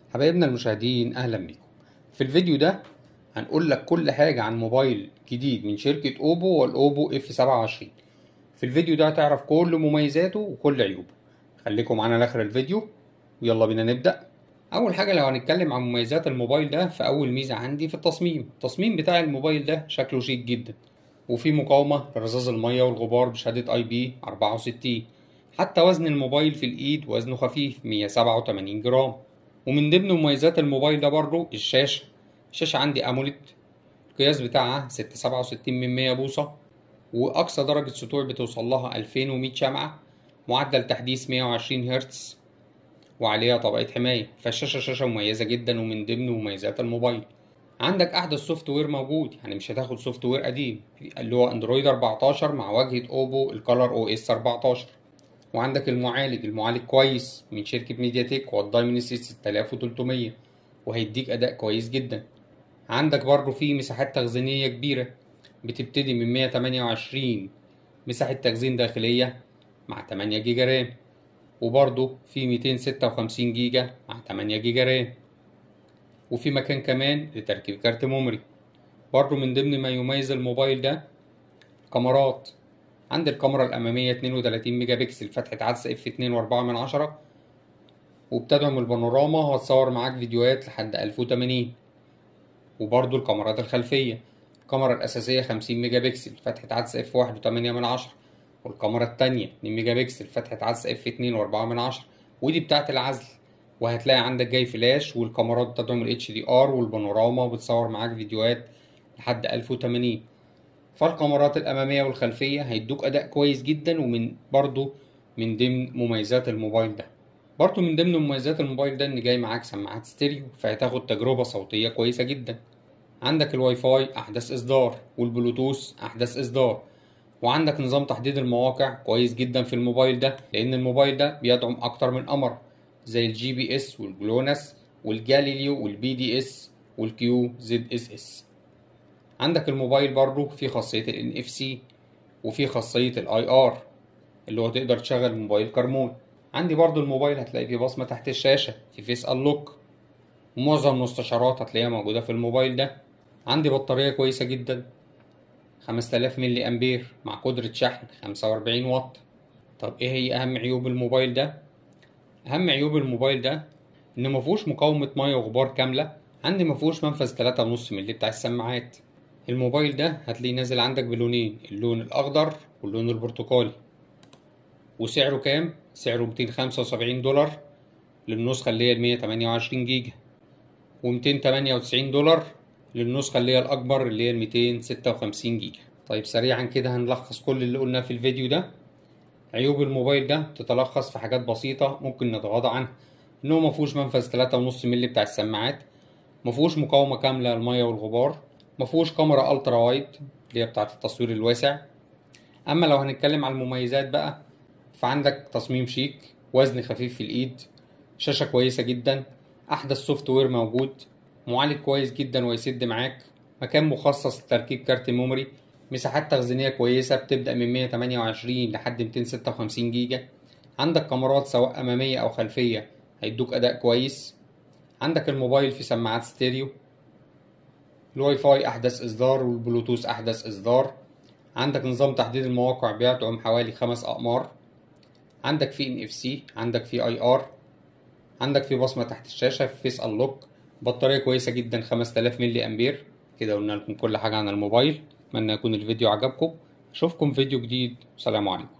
حبايبنا المشاهدين اهلا بيكم في الفيديو ده هنقول لك كل حاجة عن موبايل جديد من شركة اوبو والاوبو اف 27 في الفيديو ده هتعرف كل مميزاته وكل عيوبه خليكم معانا لاخر الفيديو ويلا بينا نبدأ اول حاجة لو هنتكلم عن مميزات الموبايل ده فاول ميزة عندي في التصميم التصميم بتاع الموبايل ده شكله شيك جدا وفي مقاومة لرذاذ المية والغبار بشهادة اي بي 64 حتى وزن الموبايل في الايد وزنه خفيف 187 جرام ومن ضمن مميزات الموبايل ده برضو الشاشة الشاشة عندي أموليد القياس بتاعها 667 من 100 بوصة وأقصى درجة سطوع بتوصل لها 2100 شمعة معدل تحديث 120 هرتز وعليها طبقة حماية فالشاشة شاشة مميزة جدا ومن ضمن مميزات الموبايل عندك أحدث سوفت وير موجود يعني مش هتاخد سوفت وير قديم اللي هو أندرويد 14 مع واجهة أوبو الكالر أو إس 14 وعندك المعالج المعالج كويس من شركة ميديا تك والدايمنسي 6300 وهيديك أداء كويس جدا عندك برضو في مساحات تخزينية كبيرة بتبتدي من 128 مساحة تخزين داخلية مع 8 جيجا رام وبرضو في 256 جيجا مع 8 جيجا رام وفي مكان كمان لتركيب كارت ميموري برضو من ضمن ما يميز الموبايل ده كاميرات عند الكاميرا الأمامية 32 ميجا بكسل فتحة عدسة اف 2.4 من عشرة وبتدعم البانوراما وهتصور معاك فيديوهات لحد 1080 وبرضو الكاميرات الخلفية الكاميرا الأساسية 50 ميجا بكسل فتحة عدسة اف 1.8 من عشرة والكاميرا التانية 2 ميجا بكسل فتحة عدسة اف 2.4 من عشرة ودي بتاعة العزل وهتلاقي عندك جاي فلاش والكاميرات بتدعم ال HDR والبانوراما وبتصور معاك فيديوهات لحد 1080 فالكاميرات الأمامية والخلفية هيدوك أداء كويس جدا ومن برضو من ضمن مميزات الموبايل ده برضو من ضمن مميزات الموبايل ده إن جاي معاك سماعات ستيريو فهتاخد تجربة صوتية كويسة جدا عندك الواي فاي أحدث إصدار والبلوتوث أحدث إصدار وعندك نظام تحديد المواقع كويس جدا في الموبايل ده لأن الموبايل ده بيدعم أكتر من قمر زي الجي بي اس والجلوناس والجاليليو والبي دي اس والكيو زد اس اس عندك الموبايل برضو في خاصية ال NFC وفي خاصية ال IR اللي هو تقدر تشغل موبايل كرمون عندي برضو الموبايل هتلاقي فيه بصمة تحت الشاشة في فيس انلوك ومعظم المستشعرات هتلاقيها موجودة في الموبايل ده عندي بطارية كويسة جدا 5000 ملي أمبير مع قدرة شحن 45 واط طب ايه هي أهم عيوب الموبايل ده؟ أهم عيوب الموبايل ده إن مفهوش مقاومة مية وغبار كاملة عندي مفهوش منفذ 3.5 ملي بتاع السماعات الموبايل ده هتلاقيه نازل عندك بلونين اللون الأخضر واللون البرتقالي وسعره كام؟ سعره 275 دولار للنسخة اللي هي 128 جيجا و298 دولار للنسخة اللي هي الأكبر اللي هي 256 جيجا طيب سريعا كده هنلخص كل اللي قلناه في الفيديو ده عيوب الموبايل ده تتلخص في حاجات بسيطة ممكن نتغاضى عنها إن هو مفهوش منفذ 3.5 مللي بتاع السماعات مفهوش مقاومة كاملة للمية والغبار مفهوش كاميرا الترا وايد اللي هي بتاعة التصوير الواسع اما لو هنتكلم على المميزات بقى فعندك تصميم شيك وزن خفيف في الايد شاشة كويسة جدا احدث سوفت وير موجود معالج كويس جدا ويسد معاك مكان مخصص لتركيب كارت ميموري مساحات تخزينية كويسة بتبدأ من 128 لحد 256 جيجا عندك كاميرات سواء أمامية أو خلفية هيدوك أداء كويس عندك الموبايل في سماعات ستيريو الواي فاي احدث اصدار والبلوتوث احدث اصدار عندك نظام تحديد المواقع بيدعم حوالي خمس اقمار عندك في ان اف سي عندك في اي ار عندك في بصمه تحت الشاشه في فيس انلوك بطاريه كويسه جدا 5000 ملي امبير كده قلنا لكم كل حاجه عن الموبايل اتمنى يكون الفيديو عجبكم اشوفكم فيديو جديد سلام عليكم